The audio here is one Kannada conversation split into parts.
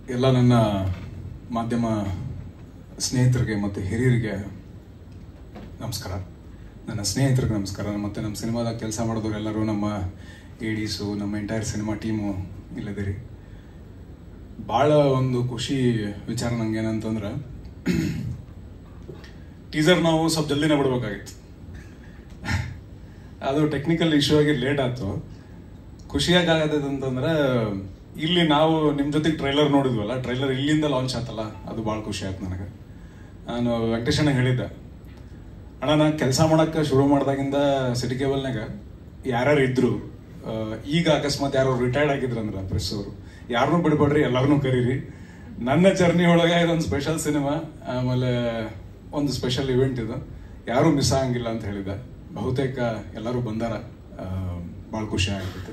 ಎಲ್ಲ ನನ್ನ ಮಾಧ್ಯಮ ಸ್ನೇಹಿತರಿಗೆ ಮತ್ತು ಹಿರಿಯರಿಗೆ ನಮಸ್ಕಾರ ನನ್ನ ಸ್ನೇಹಿತರಿಗೆ ನಮಸ್ಕಾರ ಮತ್ತು ನಮ್ಮ ಸಿನಿಮಾದಾಗ ಕೆಲಸ ಮಾಡಿದವರೆಲ್ಲರೂ ನಮ್ಮ ಏಡೀಸು ನಮ್ಮ ಎಂಟೈರ್ ಸಿನಿಮಾ ಟೀಮು ಇಲ್ಲದಿರಿ ಭಾಳ ಒಂದು ಖುಷಿ ವಿಚಾರ ನಂಗೆ ಏನಂತಂದ್ರೆ ಟೀಸರ್ ನಾವು ಸ್ವಲ್ಪ ಜಲ್ದಿನೇ ಬಿಡ್ಬೇಕಾಗಿತ್ತು ಅದು ಟೆಕ್ನಿಕಲ್ ಇಶ್ಯೂ ಆಗಿ ಲೇಟ್ ಆಯ್ತು ಖುಷಿಯಾಗಿ ಆಗತ್ತದ ಅಂತಂದ್ರೆ ಇಲ್ಲಿ ನಾವು ನಿಮ್ಮ ಜೊತೆಗೆ ಟ್ರೈಲರ್ ನೋಡಿದ್ವಲ್ಲ ಟ್ರೈಲರ್ ಇಲ್ಲಿಂದ ಲಾಂಚ್ ಆತಲ್ಲ ಅದು ಭಾಳ ಖುಷಿ ಆಯ್ತು ನನಗೆ ನಾನು ವೆಂಕಟೇಶಣ್ಣ ಹೇಳಿದ್ದೆ ಅಣ್ಣ ನಾನು ಕೆಲಸ ಮಾಡಕ್ಕೆ ಶುರು ಮಾಡಿದಾಗಿಂದ ಸಿಟಿ ಕೇಬಲ್ನಾಗ ಯಾರ್ಯಾರು ಇದ್ರು ಆ, ಈಗ ಅಕಸ್ಮಾತ್ ಯಾರು ರಿಟೈರ್ಡ್ ಆಗಿದ್ರಂದ್ರ ಪ್ರೆಸ್ ಅವರು ಯಾರನ್ನೂ ಬಿಡ್ಬೇಡ್ರಿ ಎಲ್ಲರನ್ನೂ ಕರೀರಿ ನನ್ನ ಜರ್ನಿ ಒಳಗೆ ಇದೊಂದು ಸ್ಪೆಷಲ್ ಸಿನಿಮಾ ಆಮೇಲೆ ಒಂದು ಸ್ಪೆಷಲ್ ಇವೆಂಟ್ ಇದು ಯಾರೂ ಮಿಸ್ ಆಗಂಗಿಲ್ಲ ಅಂತ ಹೇಳಿದೆ ಬಹುತೇಕ ಎಲ್ಲರೂ ಬಂದಾರ ಭಾಳ ಖುಷಿ ಆಗಿರುತ್ತೆ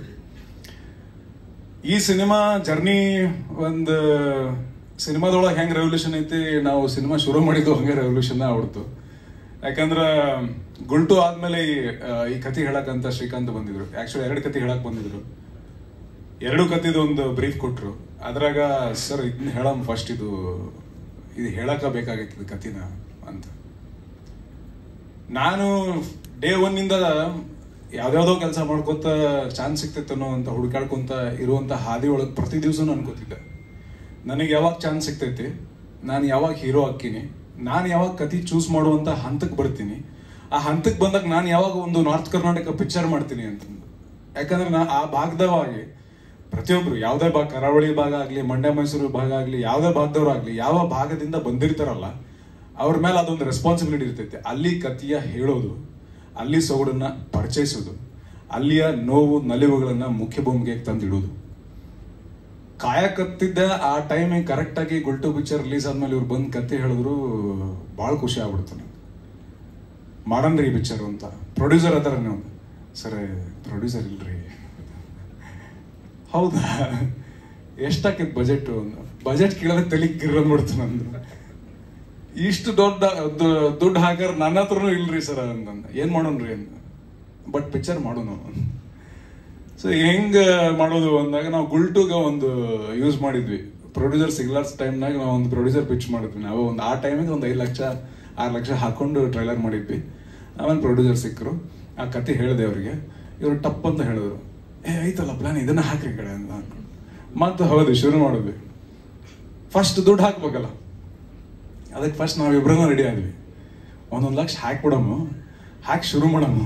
ಈ ಸಿನಿಮಾ ಜರ್ನಿ ಒಂದು ಸಿನಿಮಾದೊಳಗೆ ಹೆಂಗೆ ರೆವಲ್ಯೂಷನ್ ಐತಿ ನಾವು ಸಿನಿಮಾ ಶುರು ಮಾಡಿದ್ದು ಹಂಗೆ ರೆವಲ್ಯೂಷನ್ ಆಗ್ಬಿಡ್ತು ಯಾಕಂದ್ರ ಗುಲ್ಟು ಆದ್ಮೇಲೆ ಈ ಆ, ಈ ಕತೆ ಹೇಳಕ್ಕಂತ ಶ್ರೀಕಾಂತ್ ಬಂದಿದ್ರು ಆಕ್ಚುಲಿ ಎರಡು ಕತೆ ಹೇಳಕ್ ಬಂದಿದ್ರು ಎರಡು ಕತಿದು ಒಂದು ಬ್ರೀಫ್ ಕೊಟ್ರು ಅದ್ರಾಗ ಸರ್ ಇದನ್ನ ಹೇಳಮ್ ಫಸ್ಟ್ ಇದು ಇದು ಹೇಳಕ ಬೇಕಾಗೈತಿ ಇದು ಕತಿನ ಅಂತ ನಾನು ಡೇ ಒನ್ನಿಂದ ಯಾವ್ದಾವ್ದೋ ಕೆಲಸ ಮಾಡ್ಕೊತ ಚಾನ್ಸ್ ಸಿಕ್ತೈತನೋ ಅಂತ ಹುಡುಕಾಡ್ಕೊಂತ ಇರುವಂತ ಹಾದಿ ಒಳಗೆ ಪ್ರತಿ ದಿವಸನೂ ಅನ್ಕೋತಿದ್ದೆ ನನಗೆ ಯಾವಾಗ ಚಾನ್ಸ್ ಸಿಗ್ತೈತಿ ನಾನು ಯಾವಾಗ ಹೀರೋ ಹಾಕಿನಿ ನಾನು ಯಾವಾಗ ಕತಿ ಚೂಸ್ ಮಾಡುವಂತ ಹಂತಕ್ಕೆ ಬರ್ತೀನಿ ಆ ಹಂತಕ್ಕೆ ಬಂದಾಗ ನಾನು ಯಾವಾಗ ಒಂದು ನಾರ್ತ್ ಕರ್ನಾಟಕ ಪಿಕ್ಚರ್ ಮಾಡ್ತೀನಿ ಅಂತಂದು ಯಾಕಂದ್ರೆ ನಾ ಆ ಭಾಗದವಾಗಿ ಪ್ರತಿಯೊಬ್ರು ಯಾವುದೇ ಭಾಗ ಕರಾವಳಿ ಭಾಗ ಆಗಲಿ ಮಂಡ್ಯ ಮೈಸೂರು ಭಾಗ ಆಗಲಿ ಯಾವುದೇ ಭಾಗದವ್ರು ಆಗಲಿ ಯಾವ ಭಾಗದಿಂದ ಬಂದಿರ್ತಾರಲ್ಲ ಅವ್ರ ಮೇಲೆ ಅದೊಂದು ರೆಸ್ಪಾನ್ಸಿಬಿಲಿಟಿ ಇರ್ತೈತೆ ಅಲ್ಲಿ ಕತಿಯ ಹೇಳೋದು ಅಲ್ಲಿ ಸೊಗಡನ್ನ ಪರಿಚಯಿಸೋದು ಅಲ್ಲಿಯ ನೋವು ನಲಿವುಗಳನ್ನ ಮುಖ್ಯ ಭೂಮಿಗೆ ತಂದಿಡುವುದು ಕಾಯಕತ್ತಿದ್ದ ಆ ಟೈಮಿಗೆ ಕರೆಕ್ಟ್ ಆಗಿ ಗುಲ್ಟು ಪಿಕ್ಚರ್ ರಿಲೀಸ್ ಆದ್ಮೇಲೆ ಇವ್ರು ಬಂದ್ ಕತೆ ಹೇಳಿದ್ರು ಭಾಳ ಖುಷಿ ಆಗ್ಬಿಡ್ತು ನನಗೆ ಮಾಡನ್ರಿ ಈ ಪಿಕ್ಚರ್ ಅಂತ ಪ್ರೊಡ್ಯೂಸರ್ ಅದಾರ ನೀವು ಸರ್ ಪ್ರೊಡ್ಯೂಸರ್ ಇಲ್ರಿ ಹೌದಾ ಎಷ್ಟಾಕಿತ್ ಬಜೆಟ್ ಬಜೆಟ್ ಕೇಳಿದ್ರೆ ತಲೆ ಗಿರ್ರಂದ್ಬಿಡ್ತು ನಂದು ಇಷ್ಟು ದೊಡ್ಡ ದು- ದುಡ್ಡು ಹಾಕರ್ ನನ್ನ ಹತ್ರನೂ ಇಲ್ರಿ ಸರ್ ಅಂತಂದ ಏನ್ ಮಾಡೋಣ್ರಿ ಅಂತ ಬಟ್ ಪಿಕ್ಚರ್ ಮಾಡೋಣ ಸೊ ಹೆಂಗ್ ಮಾಡೋದು ಅಂದಾಗ ನಾವು ಗುಲ್ಟುಗ ಒಂದು ಯೂಸ್ ಮಾಡಿದ್ವಿ ಪ್ರೊಡ್ಯೂಸರ್ ಸಿಗ್ಲಾರ್ಸ್ ಟೈಮ್ನಾಗ ನಾವು ಒಂದು ಪ್ರೊಡ್ಯೂಸರ್ ಪಿಚ್ ಮಾಡಿದ್ವಿ ನಾವು ಒಂದು ಆ ಟೈಮಿಗೆ ಒಂದು ಐದು ಲಕ್ಷ ಆರು ಲಕ್ಷ ಹಾಕೊಂಡು ಟ್ರೈಲರ್ ಮಾಡಿದ್ವಿ ಆಮೇಲೆ ಪ್ರೊಡ್ಯೂಸರ್ ಸಿಕ್ಕರು ಆ ಕತೆ ಹೇಳಿದೆ ಅವರಿಗೆ ಇವರು ಟಪ್ ಅಂತ ಹೇಳಿದ್ರು ಏ ಐತಲ್ಲ ಪ್ಲಾನ್ ಇದನ್ನ ಹಾಕ್ರಿ ಈ ಕಡೆ ಅಂತ ಅಂದ್ಕೊಂಡು ಮತ್ತೆ ಹೌದು ಶುರು ಮಾಡಿದ್ವಿ ಫಸ್ಟ್ ದುಡ್ಡು ಹಾಕ್ಬೇಕಲ್ಲ ಅದಕ್ಕೆ ಫಸ್ಟ್ ನಾವು ಇಬ್ಬರನ್ನ ರೆಡಿ ಆದ್ವಿ ಒಂದೊಂದು ಲಕ್ಷ ಹಾಕ್ಬಿಡಮ್ಮ ಹಾಕಿ ಶುರು ಮಾಡಮ್ಮ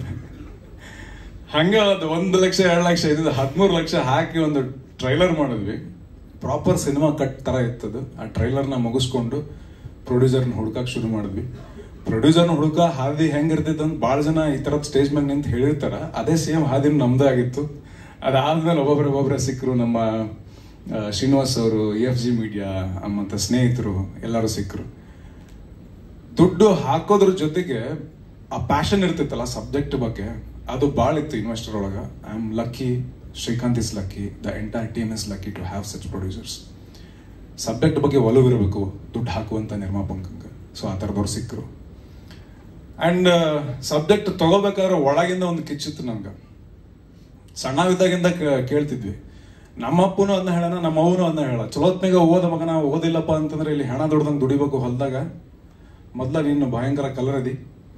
ಹಂಗ ಅದು ಒಂದು ಲಕ್ಷ ಎರಡು ಲಕ್ಷ ಇದ್ದಿದ್ದು ಹದಿಮೂರು ಲಕ್ಷ ಹಾಕಿ ಒಂದು ಟ್ರೈಲರ್ ಮಾಡಿದ್ವಿ ಪ್ರಾಪರ್ ಸಿನಿಮಾ ಕಟ್ ತರ ಇತ್ತದು ಆ ಟ್ರೈಲರ್ನ ಮುಗಿಸ್ಕೊಂಡು ಪ್ರೊಡ್ಯೂಸರ್ನ ಹುಡುಕಕ್ ಶುರು ಮಾಡಿದ್ವಿ ಪ್ರೊಡ್ಯೂಸರ್ನ ಹುಡುಕ ಹಾದಿ ಹೆಂಗಿರ್ತೈತೆ ಅಂತ ಭಾಳ ಜನ ಈ ಥರದ್ ಸ್ಟೇಜ್ ಮೇಲೆ ನಿಂತು ಹೇಳಿರ್ತಾರ ಅದೇ ಸೇಮ್ ಹಾದಿನ ನಮ್ದೇ ಆಗಿತ್ತು ಅದಾದ್ಮೇಲೆ ಒಬ್ಬೊಬ್ರು ಒಬ್ಬೊಬ್ಬರೇ ಸಿಕ್ಕರು ನಮ್ಮ ಆ, ಶ್ರೀನಿವಾಸ್ ಅವರು ಎಫ್ ಜಿ ಮೀಡಿಯಾ ಮತ್ತು ಸ್ನೇಹಿತರು ಎಲ್ಲರೂ ಸಿಕ್ಕರು ದುಡ್ಡು ಹಾಕೋದ್ರ ಜೊತೆಗೆ ಆ ಪ್ಯಾಷನ್ ಇರ್ತೈತಲ್ಲ ಸಬ್ಜೆಕ್ಟ್ ಬಗ್ಗೆ ಅದು ಭಾಳ ಇತ್ತು ಇನ್ವೆಸ್ಟರ್ ಒಳಗ I am lucky Srikanth is lucky the entire team is lucky to have such producers subject ಬಗ್ಗೆ ಒಲವಿರಬೇಕು ದುಡ್ಡು ಹಾಕುವಂತ ನಿರ್ಮಾಪಕಂಗೆ ಸೊ ಆ ಥರದವ್ರು ಸಿಕ್ಕರು ಅಂಡ್ ಸಬ್ಜೆಕ್ಟ್ ತಗೋಬೇಕಾದ್ರೆ ಒಳಗಿಂದ ಒಂದು ಕಿಚ್ಚಿತ್ತು ನಮ್ಗೆ ಸಣ್ಣವಿದ್ದಾಗಿಂದ ಕೇ- ಕೇಳ್ತಿದ್ವಿ ನಮ್ಮ ಅಪ್ಪನೂ ಅದನ್ನ ಹೇಳೋಣ ನಮ್ಮ ಅವನು ಅದನ್ನ ಹೇಳ ಚಲೋತ್ನಾಗ ಓದ ಮಗನ ಓದಿಲ್ಲಪ್ಪ ಅಂತಂದ್ರೆ ಇಲ್ಲಿ ಹೆಣ ದುಡ್ದಂಗೆ ದುಡಿಬೇಕು ಹೊಲ್ದಾಗ ಮೊದ್ಲ ನೀನು ಭಯಂಕರ ಕಲರ್ ಅದಿ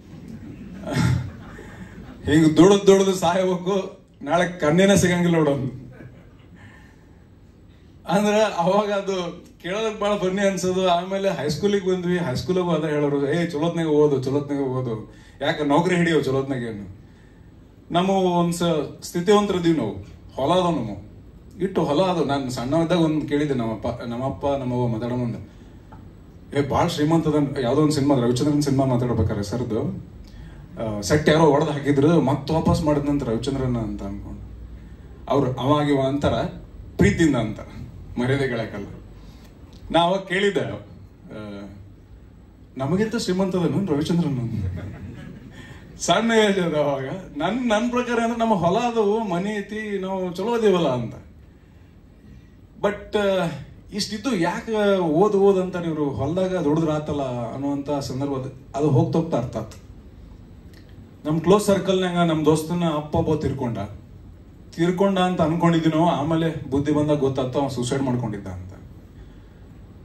ಹಿಂಗ್ ದುಡ್ದು ದುಡ್ದು ಸಾಯಬೇಕು ನಾಳೆ ಕಣ್ಣಿನ ಸಿಗಂಗಿಲ್ಲ ನೋಡೋದು ಅಂದ್ರೆ ಅವಾಗ ಅದು ಕೇಳೋದಕ್ಕೆ ಭಾಳ ಬನ್ನಿ ಅನ್ಸೋದು ಆಮೇಲೆ ಹೈಸ್ಕೂಲಿಗೆ ಬಂದ್ವಿ ಹೈಸ್ಕೂಲಿಗೂ ಅದ ಹೇಳೋರು ಏ ಚಲೋತ್ನಾಗ ಓದು ಚಲೋತ್ನಾಗ ಓದು ಯಾಕೆ ನೌಕರಿ ಹಿಡಿಯೋ ಚಲೋತ್ನಾಗ ಏನು ನಮ್ಮ ಒಂದ್ ಸ ಸ್ಥಿತಿವಂತರದೀವಿ ನಾವು ಹೊಲ ಅದಾವ ನಮ್ಮ ಇಟ್ಟು ಹೊಲ ಅದು ನಾನು ಸಣ್ಣವಿದ್ದಾಗ ಒಂದು ಕೇಳಿದ್ದೆ ನಮ್ಮಪ್ಪ ನಮ್ಮಪ್ಪ ನಮ್ಮವ್ವ ಮಾತಾಡೋ ಮುಂದೆ ಏ ಭಾಳ ಶ್ರೀಮಂತ ಅದ ಯಾವುದೋ ಒಂದು ಸಿನಿಮಾ ರವಿಚಂದ್ರನ್ ಸಿನಿಮಾ ಮಾತಾಡ್ಬೇಕಾರೆ ಸರ್ದು ಸೆಟ್ ಯಾರೋ ಹೊಡೆದು ಹಾಕಿದ್ರು ಮತ್ತೆ ವಾಪಸ್ ಮಾಡಿದ್ನಂತ ರವಿಚಂದ್ರನ್ ಅಂತ ಅನ್ಕೊಂಡು ಅವ್ರು ಅವಾಗ ಇವ ಅಂತಾರ ಪ್ರೀತಿಯಿಂದ ಅಂತಾರ ಮರ್ಯಾದೆ ಗಳಕಲ್ಲ ನಾ ಅವಾಗ ಕೇಳಿದ್ದೆ ಆ, ನಮಗಿಂತ ಶ್ರೀಮಂತದನು ರವಿಚಂದ್ರನ್ ಅಂತ. ಸಣ್ಣ ಏಜ್ ಅದ ಅವಾಗ ನನ್ ನನ್ ಪ್ರಕಾರ ಅಂದ್ರೆ ನಮ್ಮ ಹೊಲ ಅದವು ಮನೆ ಐತಿ ನಾವು ಚಲೋ ಅದೀವಲ್ಲ ಅಂತ ಬಟ್ ಇಷ್ಟಿದ್ದು ಯಾಕೆ ಓದ್ ಓದ್ ಅಂತಾರೆ ಇವರು ಹೊಲದಾಗ ದುಡಿದ್ರ ಆತಲ್ಲ ಅನ್ನುವಂತ ಸಂದರ್ಭ ಅದು- ಅದು ಹೋಗ್ತಾ ಹೋಗ್ತಾ ಅರ್ಥ ಆತು ನಮ್ ಕ್ಲೋಸ್ ಸರ್ಕಲ್ನಾಗ ನಮ್ ದೋಸ್ತನ ಅಪ್ಪ ಒಬ್ಬ ತಿರ್ಕೊಂಡ ತೀರ್ಕೊಂಡ ಅಂತ ಅನ್ಕೊಂಡಿದ್ದೀನೋ ಆಮೇಲೆ ಬುದ್ಧಿ ಬಂದಾಗ ಗೊತ್ತಾಗ್ತಾ ಅವ್ನು ಸೂಸೈಡ್ ಮಾಡ್ಕೊಂಡಿದ್ದ ಅಂತ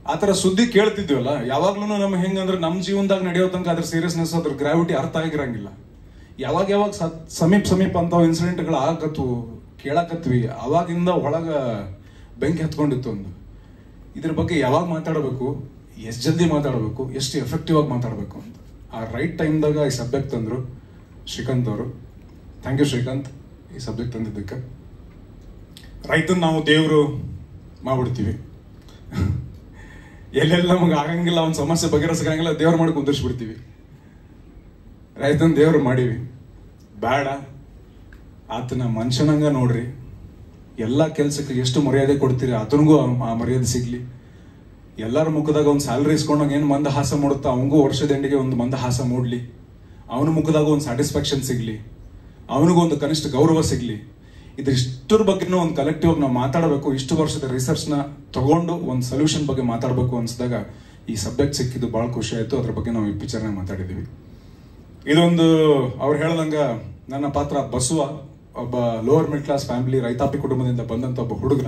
ಆ ಥರ ಸುದ್ದಿ ಕೇಳ್ತಿದ್ವಲ್ಲ ಯಾವಾಗ್ಲೂ ನಮ್ಗೆ ಹೆಂಗಂದ್ರೆ ನಮ್ಮ ಜೀವನದಾಗ ನಡೆಯೋ ತನಕ ಅದ್ರ ಸೀರಿಯಸ್ನೆಸ್ ಅದ್ರ ಗ್ರಾವಿಟಿ ಅರ್ಥ ಆಗಿರಂಗಿಲ್ಲ ಯಾವಾಗ ಯಾವಾಗ ಸ- ಸಮೀಪ ಸಮೀಪ ಅಂತಾವ್ ಇನ್ಸಿಡೆಂಟ್ಗಳು ಆಗತ್ವು ಕೇಳಕತ್ವಿ ಅವಾಗಿಂದ ಒಳಗ ಬೆಂಕಿ ಹತ್ಕೊಂಡಿತ್ತು ಒಂದು ಇದ್ರ ಬಗ್ಗೆ ಯಾವಾಗ ಮಾತಾಡಬೇಕು ಎಷ್ಟು ಜಲ್ದಿ ಮಾತಾಡಬೇಕು ಎಷ್ಟು ಎಫೆಕ್ಟಿವ್ ಆಗಿ ಮಾತಾಡಬೇಕು ಅಂತ ಆ ರೈಟ್ ಟೈಮ್ದಾಗ ಈ ಸಬ್ಜೆಕ್ಟ್ ತಂದ್ರು ಶ್ರೀಕಾಂತ್ ಅವರು ಥ್ಯಾಂಕ್ ಯು ಶ್ರೀಕಾಂತ್ ಈ ಸಬ್ಜೆಕ್ಟ್ ತಂದಿದ್ದಕ್ಕೆ ರೈತನ ನಾವು ದೇವರು ಮಾಡ್ಬಿಡ್ತೀವಿ ಎಲ್ಲೆಲ್ಲ ನಮಗೆ ಆಗಂಗಿಲ್ಲ ಒಂದು ಸಮಸ್ಯೆ ಬಗೆಹರಿಸಂಗಿಲ್ಲ ದೇವ್ರ ಮಾಡಿ ಕುಂದಿರ್ಸ್ಬಿಡ್ತೀವಿ ರೈತನ ದೇವ್ರು ಮಾಡೀವಿ ಬೇಡ ಆತನ ಮನುಷ್ಯನಂಗ ನೋಡ್ರಿ ಎಲ್ಲ ಕೆಲ್ಸಕ್ಕೆ ಎಷ್ಟು ಮರ್ಯಾದೆ ಕೊಡ್ತೀರಿ ಆತನಿಗೂ ಆ ಮರ್ಯಾದೆ ಸಿಗ್ಲಿ ಎಲ್ಲರ ಮುಖದಾಗ ಒಂದು ಸ್ಯಾಲ್ರಿ ಇಸ್ಕೊಂಡಾಗ ಏನು ಮಂದಹಾಸ ಮೂಡುತ್ತಾ ಅವನಿಗೂ ವರ್ಷದ ಎಂಡಿಗೆ ಒಂದು ಮಂದಹಾಸ ಮೂಡ್ಲಿ ಅವನ ಮುಖದಾಗ ಒಂದು ಸ್ಯಾಟಿಸ್ಫ್ಯಾಕ್ಷನ್ ಸಿಗ್ಲಿ ಅವನಿಗೂ ಒಂದು ಕನಿಷ್ಠ ಗೌರವ ಸಿಗ್ಲಿ ಇದಿಷ್ಟರ ಬಗ್ಗೆನೂ ಒಂದು ಕಲೆಕ್ಟಿವ್ ನಾವು ಮಾತಾಡಬೇಕು ಇಷ್ಟು ವರ್ಷದ ರಿಸರ್ಚ್ನ ತಗೊಂಡು ಒಂದು ಸೊಲ್ಯೂಷನ್ ಬಗ್ಗೆ ಮಾತಾಡಬೇಕು ಅನ್ಸಿದಾಗ ಈ ಸಬ್ಜೆಕ್ಟ್ ಸಿಕ್ಕಿದ್ದು ಭಾಳ ಖುಷಿ ಆಯ್ತು ಅದ್ರ ಬಗ್ಗೆ ನಾವು ಈ ಪಿಕ್ಚರ್ನ ಮಾತಾಡಿದ್ದೀವಿ ಇದೊಂದು ಅವ್ರು ಹೇಳ್ದಂಗ ನನ್ನ ಪಾತ್ರ ಬಸವ ಒಬ್ಬ ಲೋವರ್ ಮಿಡ್ ಕ್ಲಾಸ್ ಫ್ಯಾಮಿಲಿ ರೈತಾಪಿ ಕುಟುಂಬದಿಂದ ಬಂದಂತ ಒಬ್ಬ ಹುಡುಗ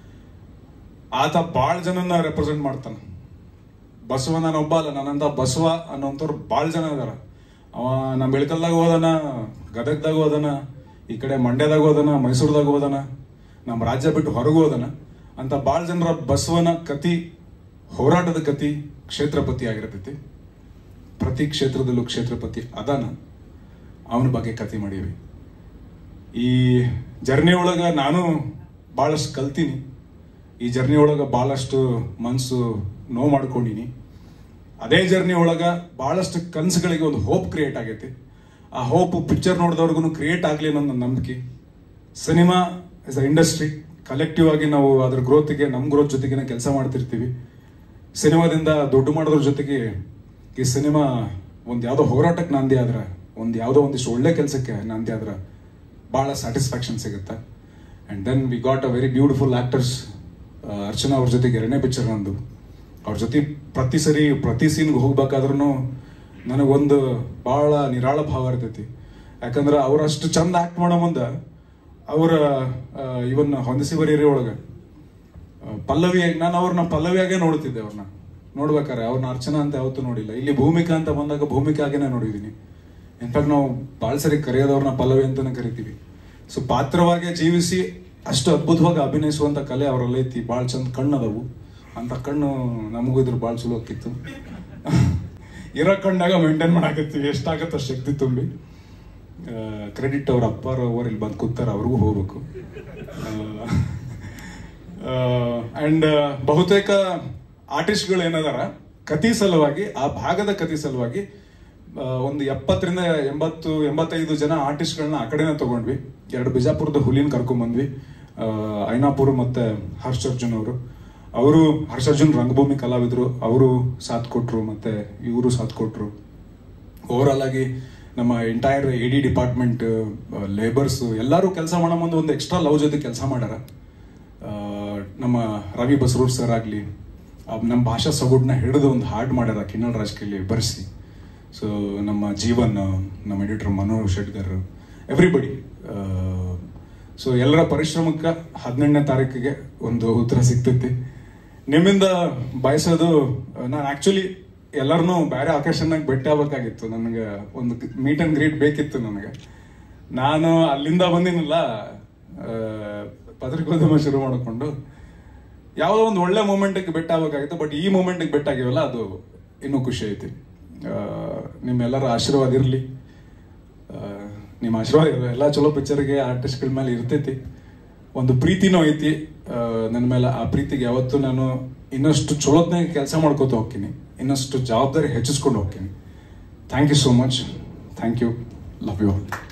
ಆತ ಭಾಳ ಜನನ ರೆಪ್ರೆಸೆಂಟ್ ಮಾಡ್ತಾನೆ ಬಸವ ನಾನು ಒಬ್ಬ ಅಲ್ಲ ನನ್ನಂತ ಬಸವ ಅನ್ನೋಂಥವ್ರು ಭಾಳ ಜನ ಅದಾರ ಅವ ನಮ್ಮ ಬೆಳಕಲ್ದಾಗ ಹೋದನ ಗದಗ್ದಾಗ ಹೋದನ ಈ ಕಡೆ ಮಂಡ್ಯದಾಗ ಹೋದನ ಮೈಸೂರದಾಗ ಹೋದನ ನಮ್ಮ ರಾಜ್ಯ ಬಿಟ್ಟು ಹೊರಗೆ ಹೋದನ ಅಂತ ಭಾಳ ಜನರ ಬಸವನ ಕತಿ ಹೋರಾಟದ ಕತಿ ಕ್ಷೇತ್ರಪತಿ ಆಗಿರ್ತೈತಿ ಪ್ರತಿ ಕ್ಷೇತ್ರದಲ್ಲೂ ಕ್ಷೇತ್ರಪತಿ ಅದಾನ ಅವನ ಬಗ್ಗೆ ಕತೆ ಮಾಡೀವಿ ಈ ಜರ್ನಿ ಒಳಗ ನಾನು ಭಾಳಷ್ಟು ಕಲ್ತೀನಿ ಈ ಜರ್ನಿ ಒಳಗ ಭಾಳಷ್ಟು ಮನಸ್ಸು ನೋವು ಮಾಡ್ಕೊಂಡಿನಿ ಅದೇ ಜರ್ನಿ ಒಳಗ ಭಾಳಷ್ಟು ಕನಸುಗಳಿಗೆ ಒಂದು ಹೋಪ್ ಕ್ರಿಯೇಟ್ ಆಗೈತಿ ಆ ಹೋಪ್ ಪಿಕ್ಚರ್ ನೋಡಿದವ್ರಿಗೂ ಕ್ರಿಯೇಟ್ ಆಗಲಿ ಅನ್ನೋ ನನ್ನ ನಂಬಿಕೆ cinema is a industry collective ಆಗಿ ನಾವು ಅದ್ರ ಗ್ರೋತ್ಗೆ ನಮ್ಮ ಗ್ರೋತ್ ಜೊತೆಗಿನ ಕೆಲಸ ಮಾಡ್ತಿರ್ತೀವಿ ಸಿನಿಮಾದಿಂದ ದುಡ್ಡು ಮಾಡೋದ್ರ ಜೊತೆಗೆ ಈ ಸಿನಿಮಾ ಒಂದು ಯಾವುದೋ ಹೋರಾಟಕ್ಕೆ ನಾಂದಿ ಆದ್ರೆ ಒಂದು ಯಾವುದೋ ಒಂದಿಷ್ಟು ಒಳ್ಳೆ ಕೆಲಸಕ್ಕೆ ನಾಂದಿ ಆದ್ರೆ ಭಾಳ ಸ್ಯಾಟಿಸ್ಫ್ಯಾಕ್ಷನ್ ಸಿಗುತ್ತೆ and then we got a very beautiful actors Archana ಅವ್ರ ಜೊತೆಗೆ ಎರಡನೇ ಪಿಕ್ಚರ್ ನಂದು ಅವ್ರ ಜೊತೆ ಪ್ರತಿ ಸರಿ ಪ್ರತಿ ಸೀನ್ಗೆ ಹೋಗ್ಬೇಕಾದ್ರೂ ನನಗೊಂದು ಭಾಳ ನಿರಾಳ ಭಾವ ಇರ್ತೈತಿ ಯಾಕಂದ್ರೆ ಅವ್ರು ಅಷ್ಟು ಚಂದ ಆಕ್ಟ್ ಮಾಡೋ ಮುಂದೆ ಅವರ ಇವನ್ನ ಹೊಂದಿಸಿ ಬರೀರಿ ಒಳಗೆ ಪಲ್ಲವಿಯಾಗಿ ನಾನು ಅವ್ರನ್ನ ಪಲ್ಲವಿಯಾಗೆ ನೋಡ್ತಿದ್ದೆ ಅವ್ರನ್ನ ನೋಡ್ಬೇಕಾರೆ ಅವ್ರನ್ನ ಅರ್ಚನಾ ಅಂತ ಯಾವತ್ತೂ ನೋಡಿಲ್ಲ ಇಲ್ಲಿ ಭೂಮಿಕಾ ಅಂತ ಬಂದಾಗ ಭೂಮಿಕಾಗೇನೆ ನೋಡಿದೀನಿ ಇನ್ಫ್ಯಾಕ್ಟ್ ನಾವು ಭಾಳ ಸರಿ ಕರೆಯೋದವ್ರನ್ನ ಪಲ್ಲವಿ ಅಂತಾನೆ ಕರಿತೀವಿ ಸೊ ಪಾತ್ರವಾಗಿ ಜೀವಿಸಿ ಅಷ್ಟು ಅದ್ಭುತವಾಗಿ ಅಭಿನಯಿಸುವಂತ ಕಲೆ ಅವರಲ್ಲಿ ಐತಿ ಭಾಳ ಚಂದ ಕಣ್ಣದವು ಅಂತ ಕಣ್ಣು ನಮಗೂ ಇದ್ರ ಭಾಳ ಚಲೋ ಆಕಿತ್ತು ಇರೋ ಕಣ್ಣಾಗ ಮೇಂಟೈನ್ ಮಾಡಾಕತ್ತೀವಿ ಎಷ್ಟಾಗತ್ತ ಶಕ್ತಿ ತುಂಬಿ ಕ್ರೆಡಿಟ್ ಅವ್ರ ಅಪ್ಪಾರ ಅವ್ರು ಇಲ್ಲಿ ಬಂದು ಕೂತಾರ ಅವ್ರಿಗೂ ಹೋಗ್ಬೇಕು ಅಂಡ್ ಬಹುತೇಕ ಆರ್ಟಿಸ್ಟ್ಗಳು ಏನದಾರ ಕತಿ ಸಲುವಾಗಿ ಆ ಭಾಗದ ಕತಿ ಸಲುವಾಗಿ ಆ, ಒಂದು ಎಪ್ಪತ್ತರಿಂದ ಎಂಬತ್ತು ಎಂಬತ್ತೈದು ಜನ ಆರ್ಟಿಸ್ಟ್ಗಳನ್ನ ಆ ಕಡೆನೇ ತಗೊಂಡ್ವಿ ಎರಡು ಬಿಜಾಪುರದ ಹುಲಿನ ಕರ್ಕೊಂಡ್ಬಂದ್ವಿ ಆ, ಐನಾಪುರ್ ಮತ್ತೆ ಹರ್ಷರ್ಜುನ್ ಅವರು ಅವರು ಹರ್ಷರ್ಜುನ್ ರಂಗಭೂಮಿ ಕಲಾವಿದರು ಅವರು ಸಾಥ್ ಕೊಟ್ರು ಮತ್ತೆ ಇವರು ಸಾಥ್ ಕೊಟ್ರು ಓವರಾಲ್ ಆಗಿ ನಮ್ಮ entire A D department labours ಎಲ್ಲರೂ ಕೆಲಸ ಮಾಡೋ ಮುಂದೆ ಒಂದು ಎಕ್ಸ್ಟ್ರಾ ಲವ್ ಜೊತೆ ಕೆಲಸ ಮಾಡ್ಯಾರ ಆ, ನಮ್ಮ ರವಿ ಬಸರೂರ್ ಸರ್ ಆಗಲಿ ನಮ್ಮ ಭಾಷಾ ಸೊಗಡನ್ನ ಹಿಡಿದು ಒಂದು ಹಾಡ್ ಮಾಡ್ಯಾರ ಕಿನ್ನಲ್ ರಾಜ್ ಕೈಲಿ ಬರೆಸಿ ಸೊ ನಮ್ಮ ಜೀವನ್ ನಮ್ಮ editor Manohar Shetgar everybody so ಎಲ್ಲರ ಪರಿಶ್ರಮಕ್ಕೆ ಹದಿನೆಂಟನೇ ತಾರೀಕಿಗೆ ಒಂದು ಉತ್ತರ ಸಿಗ್ತೈತಿ ನಿಮ್ಮಿಂದ ಬಯಸೋದು ನಾನು ಆಕ್ಚುಲಿ ಎಲ್ಲರನ್ನೂ ಬೇರೆ ಆಕೇಶನ್ನಾಗ ಭೇಟಿ ಆಗ್ಬೇಕಾಗಿತ್ತು ನನಗೆ ಒಂದು ಮೀಟ್ ಅಂಡ್ ಗ್ರೀಟ್ ಬೇಕಿತ್ತು ನನಗೆ ನಾನು ಅಲ್ಲಿಂದ ಬಂದಿನಲ್ಲ ಆ, ಪತ್ರಿಕೋದ್ಯಮ ಶುರು ಮಾಡಿಕೊಂಡು ಯಾವುದೋ ಒಂದು ಒಳ್ಳೆ ಮೂಮೆಂಟಿಗೆ ಬೆಟ್ಟ ಆಗ್ಬೇಕಾಗಿತ್ತು ಬಟ್ ಈ ಮೂಮೆಂಟಿಗೆ ಬೆಟ್ಟ ಆಗಿವಲ್ಲ ಅದು ಇನ್ನೂ ಖುಷಿ ಐತಿ ಆ, ನಿಮ್ಮೆಲ್ಲರ ಆಶೀರ್ವಾದ ಇರಲಿ ನಿಮ್ಮ ಆಶೀರ್ವಾದ ಇರಲಿ ಎಲ್ಲ ಚಲೋ ಪಿಕ್ಚರ್ಗೆ ಆರ್ಟಿಸ್ಟ್ಗಳ ಮೇಲೆ ಇರ್ತೈತಿ ಒಂದು ಪ್ರೀತಿನೂ ಐತಿ ಆ, ನನ್ನ ಮೇಲೆ ಆ ಪ್ರೀತಿಗೆ ಯಾವತ್ತೂ ನಾನು ಇನ್ನಷ್ಟು ಚಲೋತ್ನಾಗ ಕೆಲಸ ಮಾಡ್ಕೋತ ಹೋಗ್ತೀನಿ ಇನ್ನಷ್ಟು ಜವಾಬ್ದಾರಿ ಹೆಚ್ಚಿಸ್ಕೊಂಡು ಹೋಗ್ತೀನಿ thank you so much thank you love you